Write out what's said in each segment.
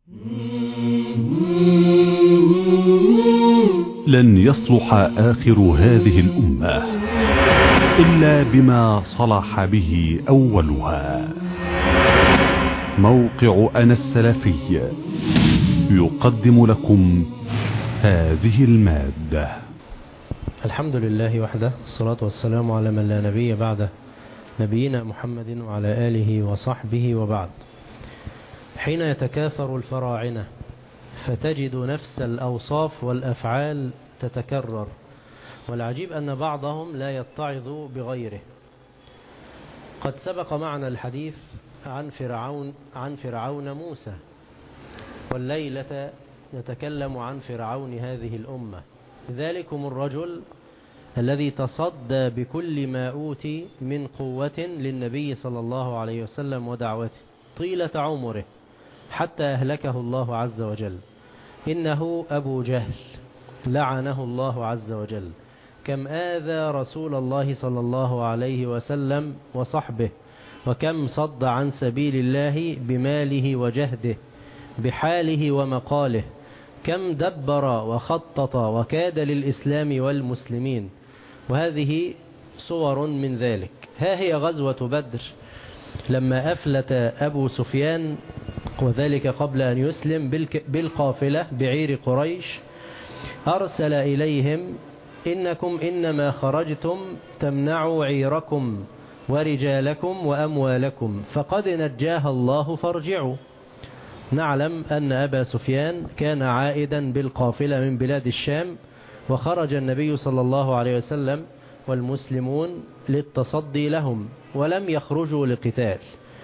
لن يصلح آخر هذه الأمة إلا بما صلح به أولها موقع أنا السلفي يقدم لكم هذه المادة الحمد لله وحده الصلاة والسلام على من لا نبي بعده نبينا محمد وعلى آله وصحبه وبعد حين يتكاثر الفراعنة فتجد نفس الأوصاف والأفعال تتكرر والعجيب أن بعضهم لا يتعظ بغيره قد سبق معنا الحديث عن فرعون عن فرعون موسى والليلة نتكلم عن فرعون هذه الأمة ذلكم الرجل الذي تصدى بكل ما أوتي من قوة للنبي صلى الله عليه وسلم ودعوته طيلة عمره حتى أهلكه الله عز وجل إنه أبو جهل لعنه الله عز وجل كم آذى رسول الله صلى الله عليه وسلم وصحبه وكم صد عن سبيل الله بماله وجهده بحاله ومقاله كم دبر وخطط وكاد للإسلام والمسلمين وهذه صور من ذلك ها هي غزوة بدر لما أفلت أبو سفيان وذلك قبل أن يسلم بالقافلة بعير قريش أرسل إليهم إنكم إنما خرجتم تمنعوا عيركم ورجالكم وأموالكم فقد نجاها الله فارجعوا نعلم أن أبا سفيان كان عائدا بالقافلة من بلاد الشام وخرج النبي صلى الله عليه وسلم والمسلمون للتصدي لهم ولم يخرجوا لقتال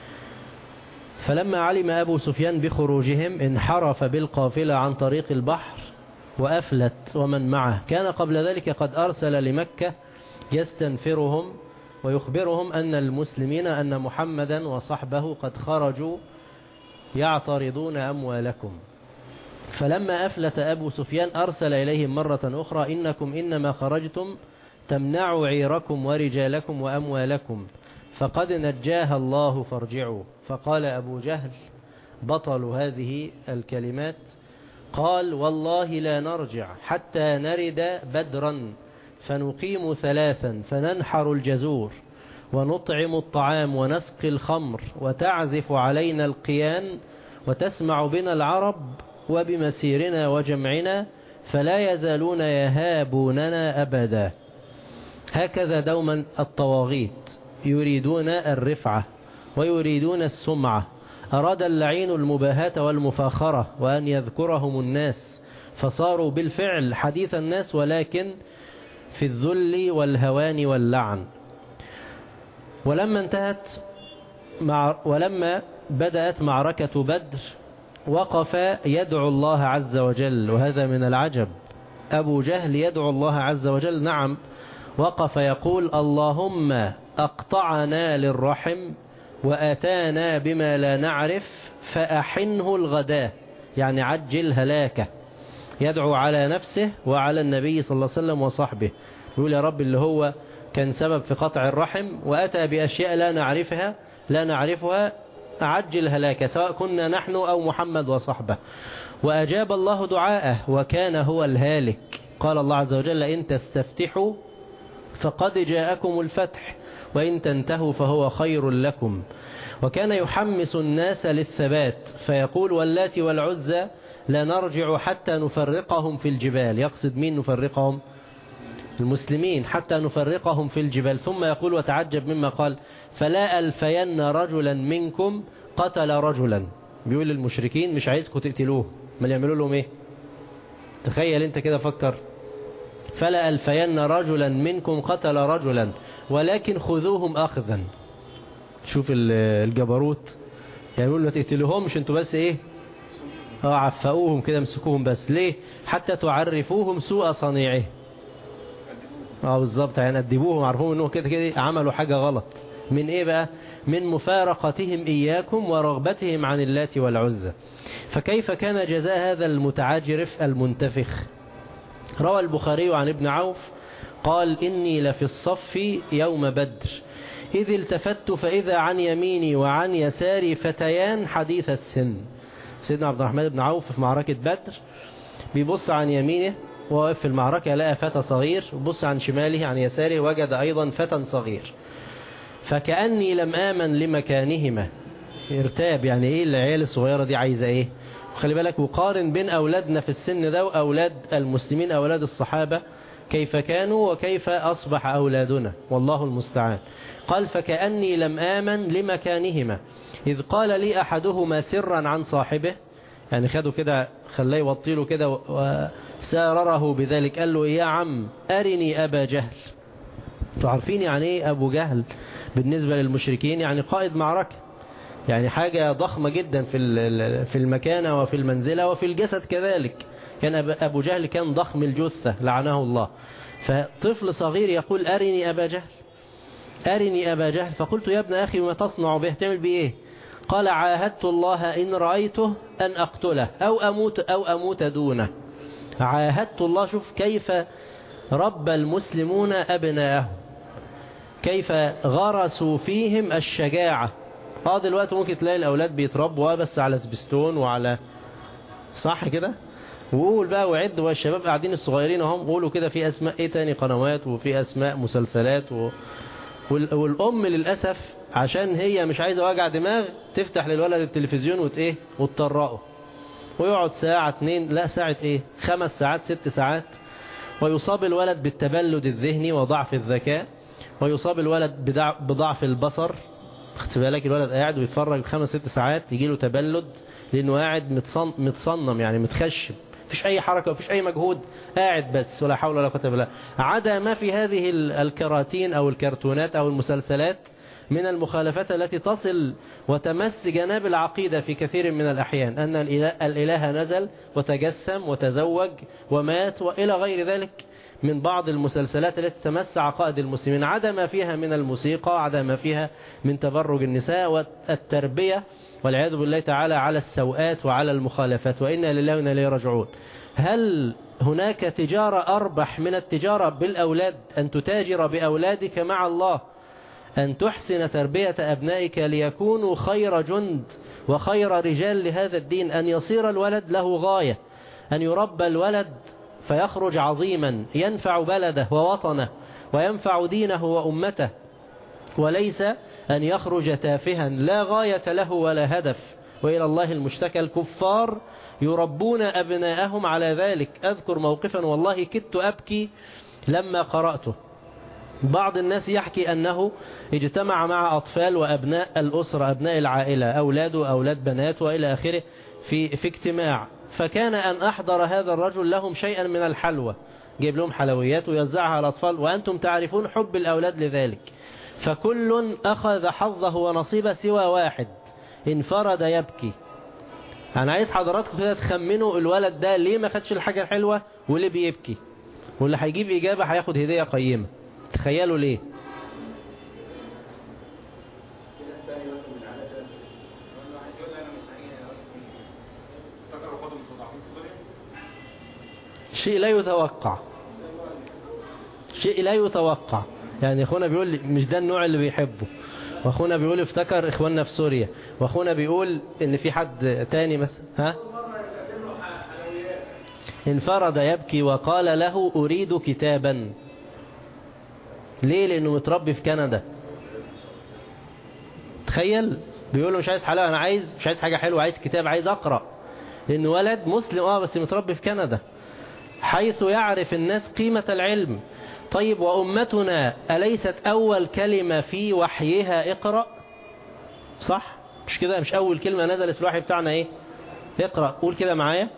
فلما علم أبو سفيان بخروجهم انحرف بالقافلة عن طريق البحر وأفلت ومن معه كان قبل ذلك قد أرسل لمكة يستنفرهم ويخبرهم أن المسلمين أن محمدا وصحبه قد خرجوا يعترضون أموالكم فلما أفلت أبو سفيان أرسل إليهم مرة أخرى إنكم إنما خرجتم تمنعوا عيركم ورجالكم وأموالكم فقد نجاها الله فارجعوا فقال أبو جهل بطل هذه الكلمات قال والله لا نرجع حتى نرد بدرا فنقيم ثلاثا فننحر الجزور ونطعم الطعام ونسقي الخمر وتعزف علينا القيان وتسمع بنا العرب وبمسيرنا وجمعنا فلا يزالون يهابوننا أبدا هكذا دوما الطواغيت يريدون الرفعة ويريدون السمعة أراد اللعين المباهاة والمفاخرة وأن يذكرهم الناس فصاروا بالفعل حديث الناس ولكن في الذل والهوان واللعن ولما انتهت مع ولما بدأت معركة بدر وقف يدعو الله عز وجل وهذا من العجب أبو جهل يدعو الله عز وجل نعم وقف يقول اللهم أقطعنا للرحم وأتانا بما لا نعرف فأحنه الغداء يعني عجل هلاكه يدعو على نفسه وعلى النبي صلى الله عليه وسلم وصحبه يقول يا رب اللي هو كان سبب في قطع الرحم وأتى بأشياء لا نعرفها لا نعرفها عجل هلاكه سواء كنا نحن أو محمد وصحبه وأجاب الله دعاءه وكان هو الهالك قال الله عز وجل إن تستفتحوا فقد جاءكم الفتح وإن تنتهوا فهو خير لكم وكان يحمس الناس للثبات فيقول واللات والعزى لا نرجع حتى نفرقهم في الجبال يقصد مين نفرقهم المسلمين حتى نفرقهم في الجبال ثم يقول وتعجب مما قال فلا ألفين رجلا منكم قتل رجلا بيقول للمشركين مش عايزكم تقتلوه ما يعملوا لهم ايه تخيل انت كده فكر فلا ألفين رجلا منكم قتل رجلا ولكن خذوهم أخذا شوف الجبروت يعني يقول ما تقتلوهمش انتوا بس ايه اه عفقوهم كده مسكوهم بس ليه حتى تعرفوهم سوء صنيعه اه بالظبط يعني أدبوهم عرفوهم انه كده كده عملوا حاجة غلط من ايه بقى من مفارقتهم إياكم ورغبتهم عن اللات والعزة فكيف كان جزاء هذا المتعاجرف المنتفخ روى البخاري عن ابن عوف قال إني لفي الصف يوم بدر إذ التفت فإذا عن يميني وعن يساري فتيان حديث السن سيدنا عبد الرحمن بن عوف في معركة بدر بيبص عن يمينه وواقف في المعركة لقى فتى صغير وبص عن شماله عن يساره وجد أيضا فتى صغير فكأني لم آمن لمكانهما ارتاب يعني ايه العيال الصغيرة دي عايزة ايه خلي بالك وقارن بين أولادنا في السن ده وأولاد المسلمين أولاد الصحابة كيف كانوا وكيف أصبح أولادنا والله المستعان قال فكأني لم آمن لمكانهما إذ قال لي أحدهما سرا عن صاحبه يعني خده كده خلاه يوطيله كده وسارره بذلك قال له يا عم أرني أبا جهل تعرفين يعني ايه أبو جهل بالنسبة للمشركين يعني قائد معركة يعني حاجة ضخمة جدا في في المكانة وفي المنزلة وفي الجسد كذلك كان أبو جهل كان ضخم الجثة لعنه الله فطفل صغير يقول أرني أبا جهل أرني أبا جهل فقلت يا ابن أخي ما تصنع به تعمل بإيه إيه؟ قال عاهدت الله إن رأيته أن أقتله أو أموت, أو أموت دونه عاهدت الله شوف كيف رب المسلمون أبناءهم كيف غرسوا فيهم الشجاعة اه دلوقتي ممكن تلاقي الأولاد بيتربوا بس على سبستون وعلى صح كده وقول بقى وعد والشباب قاعدين الصغيرين اهم قولوا كده في أسماء ايه تاني قنوات وفي أسماء مسلسلات و... والأم للأسف عشان هي مش عايزة وجع دماغ تفتح للولد التلفزيون وتايه وتطرقه ويقعد ساعة اتنين لا ساعة ايه خمس ساعات ست ساعات ويصاب الولد بالتبلد الذهني وضعف الذكاء ويصاب الولد بضعف البصر خدت بالك الولد قاعد ويتفرج خمس ست ساعات يجي له تبلد لانه قاعد متصنم يعني متخشب مفيش اي حركة مفيش اي مجهود قاعد بس ولا حول ولا قوه الا بالله عدا ما في هذه الكراتين او الكرتونات او المسلسلات من المخالفات التي تصل وتمس جناب العقيدة في كثير من الأحيان أن الإله, الإله نزل وتجسم وتزوج ومات وإلى غير ذلك من بعض المسلسلات التي تمس عقائد المسلمين عدا ما فيها من الموسيقى عدا ما فيها من تبرج النساء والتربية والعياذ بالله تعالى على السوءات وعلى المخالفات وإنا لله وإنا إليه راجعون هل هناك تجارة أربح من التجارة بالأولاد أن تتاجر بأولادك مع الله أن تحسن تربية أبنائك ليكونوا خير جند وخير رجال لهذا الدين أن يصير الولد له غاية أن يربى الولد فيخرج عظيما ينفع بلده ووطنه وينفع دينه وأمته وليس أن يخرج تافها لا غاية له ولا هدف وإلى الله المشتكى الكفار يربون أبناءهم على ذلك أذكر موقفا والله كدت أبكي لما قرأته بعض الناس يحكي أنه اجتمع مع أطفال وأبناء الأسرة أبناء العائلة أولاد وأولاد بنات وإلى آخره في, في اجتماع فكان أن أحضر هذا الرجل لهم شيئا من الحلوى جيب لهم حلويات ويوزعها على الأطفال وأنتم تعرفون حب الأولاد لذلك فكل أخذ حظه ونصيبه سوى واحد انفرد يبكي أنا عايز حضراتكم كده تخمنوا الولد ده ليه ما خدش الحاجة الحلوة وليه بيبكي واللي هيجيب إجابة هياخد هدية قيمة تخيلوا ليه شيء لا يتوقع شيء لا يتوقع يعني اخونا بيقول لي مش ده النوع اللي بيحبه واخونا بيقول افتكر اخواننا في سوريا واخونا بيقول ان في حد تاني مثلا ها انفرد يبكي وقال له اريد كتابا ليه لانه متربي في كندا تخيل بيقول له مش عايز حلاوه انا عايز مش عايز حاجه حلوه عايز كتاب عايز اقرا لانه ولد مسلم اه بس متربي في كندا حيث يعرف الناس قيمة العلم طيب وأمتنا أليست أول كلمة في وحيها اقرأ صح مش كده مش أول كلمة نزلت في الوحي بتاعنا إيه اقرأ قول كده معايا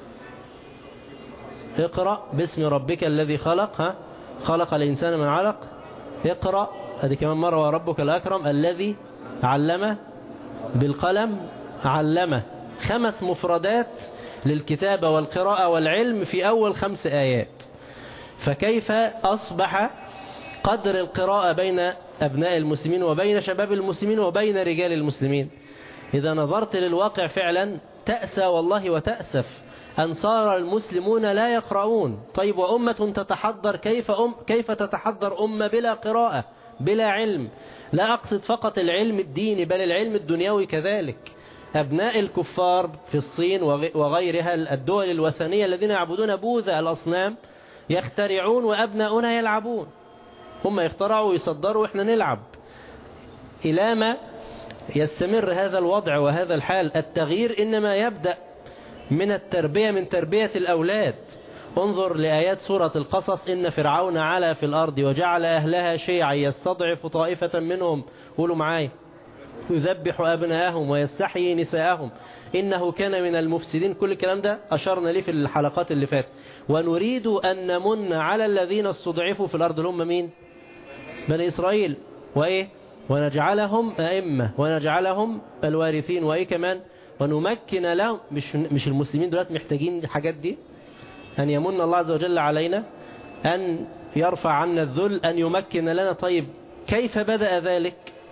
اقرأ باسم ربك الذي خلق ها خلق الإنسان من علق اقرأ هذه كمان مرة وربك الأكرم الذي علم بالقلم علمه خمس مفردات للكتابة والقراءة والعلم في أول خمس آيات فكيف أصبح قدر القراءة بين أبناء المسلمين وبين شباب المسلمين وبين رجال المسلمين إذا نظرت للواقع فعلا تأسى والله وتأسف أن صار المسلمون لا يقرؤون طيب وأمة تتحضر كيف, أم كيف تتحضر أمة بلا قراءة بلا علم لا أقصد فقط العلم الديني بل العلم الدنيوي كذلك أبناء الكفار في الصين وغيرها الدول الوثنية الذين يعبدون بوذا الأصنام يخترعون وأبناؤنا يلعبون هم يخترعوا ويصدروا وإحنا نلعب إلى ما يستمر هذا الوضع وهذا الحال التغيير إنما يبدأ من التربية من تربية الأولاد انظر لآيات سورة القصص إن فرعون علا في الأرض وجعل أهلها شيعا يستضعف طائفة منهم قولوا معايا يذبح أبناءهم ويستحيي نساءهم إنه كان من المفسدين كل الكلام ده أشرنا ليه في الحلقات اللي فاتت ونريد أن نمن على الذين استضعفوا في الأرض هم مين بني إسرائيل وإيه ونجعلهم أئمة ونجعلهم الوارثين وإيه كمان ونمكن لهم مش, مش المسلمين دلوقتي محتاجين الحاجات دي أن يمن الله عز وجل علينا أن يرفع عنا الذل أن يمكن لنا طيب كيف بدأ ذلك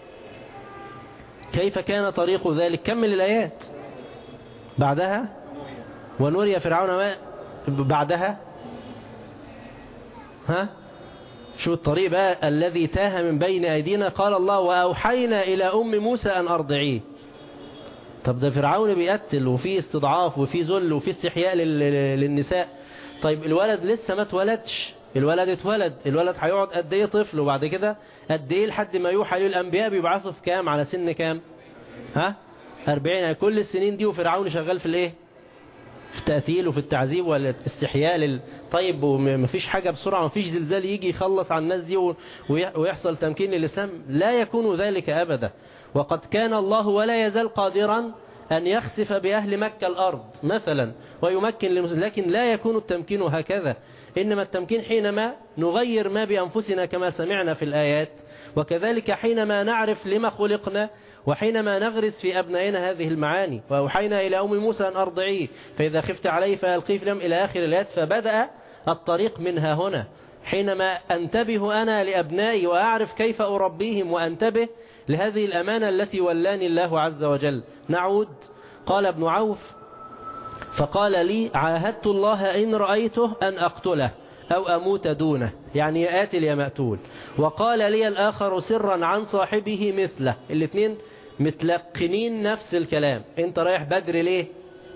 كيف كان طريق ذلك كمل الآيات بعدها ونري فرعون ما بعدها ها شو الطريق بقى الذي تاه من بين أيدينا قال الله وأوحينا إلى أم موسى أن أرضعيه طب ده فرعون بيقتل وفي استضعاف وفي ذل وفي استحياء للنساء طيب الولد لسه ما اتولدش الولد اتولد الولد هيقعد قد ايه طفل وبعد كده قد ايه لحد ما يوحى له الانبياء بيبعثوا في كام على سن كام ها 40 يعني كل السنين دي وفرعون شغال في الايه في التقتيل وفي التعذيب والاستحياء لل... طيب ومفيش حاجة بسرعة مفيش زلزال يجي يخلص على الناس دي ويحصل تمكين للإسلام لا يكون ذلك أبدا وقد كان الله ولا يزال قادرا أن يخسف بأهل مكة الأرض مثلا ويمكن للمسلمين لكن لا يكون التمكين هكذا إنما التمكين حينما نغير ما بأنفسنا كما سمعنا في الآيات وكذلك حينما نعرف لما خلقنا وحينما نغرس في أبنائنا هذه المعاني وأوحينا إلى أم موسى أن أرضعيه فإذا خفت عليه فألقيه في إلى آخر الآيات فبدأ الطريق منها هنا حينما أنتبه أنا لأبنائي وأعرف كيف أربيهم وأنتبه لهذه الأمانة التي ولاني الله عز وجل نعود قال ابن عوف فقال لي عاهدت الله إن رأيته أن أقتله أو أموت دونه يعني يا قاتل يا مقتول وقال لي الآخر سرا عن صاحبه مثله الاثنين متلقنين نفس الكلام انت رايح بدر ليه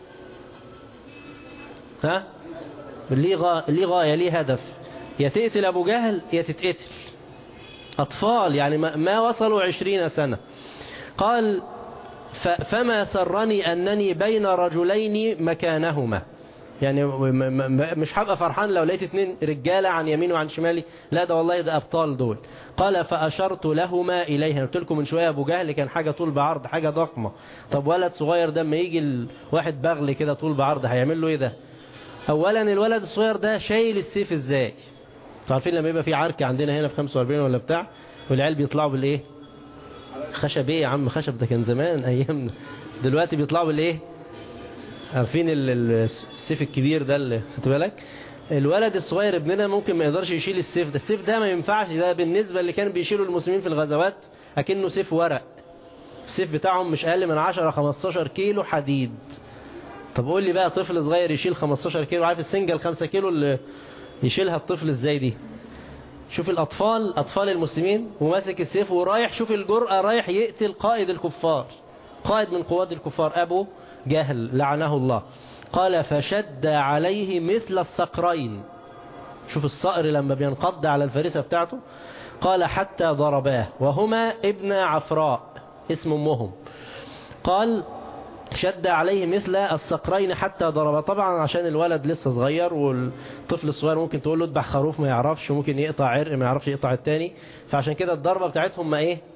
ها ليه غاية, ليه, غاية ليه هدف يا تقتل أبو جهل يا تتقتل أطفال يعني ما وصلوا عشرين سنة قال فما سرني أنني بين رجلين مكانهما يعني مش هبقى فرحان لو لقيت اتنين رجالة عن يمين وعن شمالي لا ده والله ده أبطال دول قال فأشرت لهما إليها قلت لكم من شوية أبو جهل كان حاجة طول بعرض حاجة ضخمة طب ولد صغير ده ما يجي واحد بغل كده طول بعرض هيعمل له ايه ده أولا الولد الصغير ده شايل السيف ازاي عارفين لما يبقى في عركة عندنا هنا في 45 ولا بتاع والعيال بيطلعوا بالايه خشب ايه يا عم خشب ده كان زمان ايامنا دلوقتي بيطلعوا بالايه عارفين السيف الكبير ده اللي خدت بالك الولد الصغير ابننا ممكن ما يقدرش يشيل السيف ده السيف ده ما ينفعش ده بالنسبة اللي كان بيشيلوا المسلمين في الغزوات اكنه سيف ورق السيف بتاعهم مش اقل من 10 15 كيلو حديد طب قول لي بقى طفل صغير يشيل 15 كيلو عارف السنجل 5 كيلو اللي يشيلها الطفل ازاي دي شوف الأطفال أطفال المسلمين وماسك السيف ورايح شوف الجرأة رايح يقتل قائد الكفار قائد من قواد الكفار أبو جهل لعنه الله قال فشد عليه مثل الصقرين شوف الصقر لما بينقض على الفريسة بتاعته قال حتى ضرباه وهما ابن عفراء اسم امهم قال شد عليه مثل الصقرين حتى ضرب طبعا عشان الولد لسه صغير والطفل الصغير ممكن تقول له اذبح خروف ما يعرفش وممكن يقطع عرق ما يعرفش يقطع التاني فعشان كده الضربة بتاعتهم ما ايه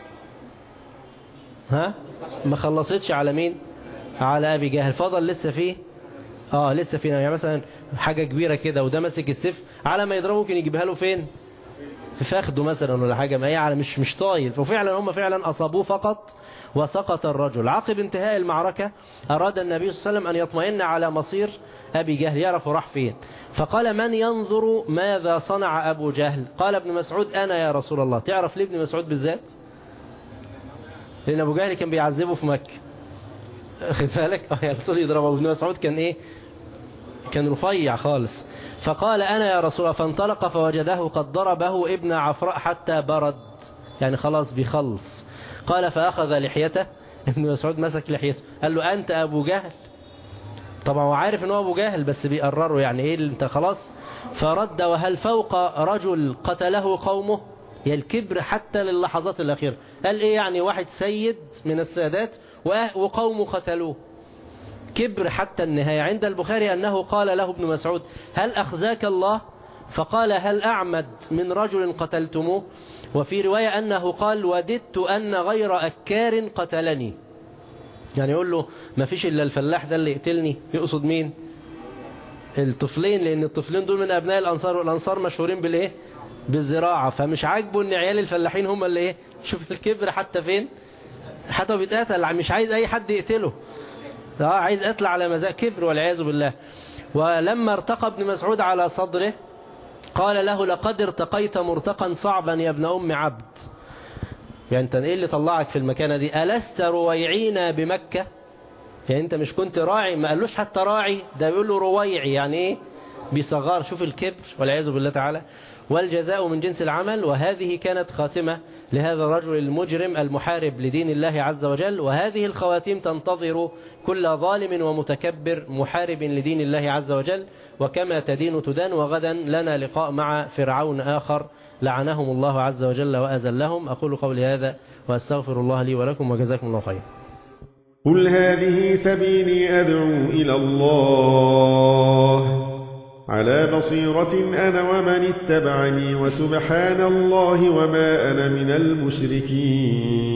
ها ما خلصتش على مين على ابي جهل فضل لسه فيه اه لسه فيه يعني مثلا حاجة كبيرة كده وده ماسك السيف على ما يضربه ممكن يجيبها له فين في فخده مثلا ولا حاجة ما هي على مش مش طايل وفعلا هم فعلا اصابوه فقط وسقط الرجل عقب انتهاء المعركة أراد النبي صلى الله عليه وسلم أن يطمئن على مصير أبي جهل يعرف راح فين فقال من ينظر ماذا صنع أبو جهل قال ابن مسعود أنا يا رسول الله تعرف ليه ابن مسعود بالذات لأن أبو جهل كان بيعذبه في مكة خد بالك اه يعني طول يضربه ابن مسعود كان إيه كان رفيع خالص فقال أنا يا رسول الله فانطلق فوجده قد ضربه ابن عفراء حتى برد يعني خلاص بيخلص قال فأخذ لحيته ابن مسعود مسك لحيته قال له أنت أبو جهل طبعا هو عارف ان هو أبو جهل بس بيقرره يعني إيه اللي أنت خلاص فرد وهل فوق رجل قتله قومه يا الكبر حتى للحظات الأخيرة قال إيه يعني واحد سيد من السادات وقومه قتلوه كبر حتى النهاية عند البخاري أنه قال له ابن مسعود هل أخزاك الله فقال هل أعمد من رجل قتلتموه وفي رواية أنه قال وددت أن غير أكار قتلني يعني يقول له ما فيش إلا الفلاح ده اللي يقتلني يقصد مين الطفلين لأن الطفلين دول من أبناء الأنصار والأنصار مشهورين بالإيه بالزراعة فمش عاجبه ان عيال الفلاحين هم اللي ايه شوف الكبر حتى فين حتى بيتقتل مش عايز اي حد يقتله اه عايز قتل على مزاج كبر والعياذ بالله ولما ارتقى ابن مسعود على صدره قال له لقد ارتقيت مرتقا صعبا يا ابن أم عبد يعني انت ايه اللي طلعك في المكانة دي ألست رويعينا بمكة يعني انت مش كنت راعي ما قالوش حتى راعي ده بيقول له رويعي يعني ايه بيصغر شوف الكبر والعياذ بالله تعالى والجزاء من جنس العمل وهذه كانت خاتمة لهذا الرجل المجرم المحارب لدين الله عز وجل وهذه الخواتيم تنتظر كل ظالم ومتكبر محارب لدين الله عز وجل وكما تدين تدان وغدا لنا لقاء مع فرعون آخر لعنهم الله عز وجل وأذلهم أقول قولي هذا وأستغفر الله لي ولكم وجزاكم الله خير قل هذه سبيلي أدعو إلى الله على بصيرة أنا ومن اتبعني وسبحان الله وما أنا من المشركين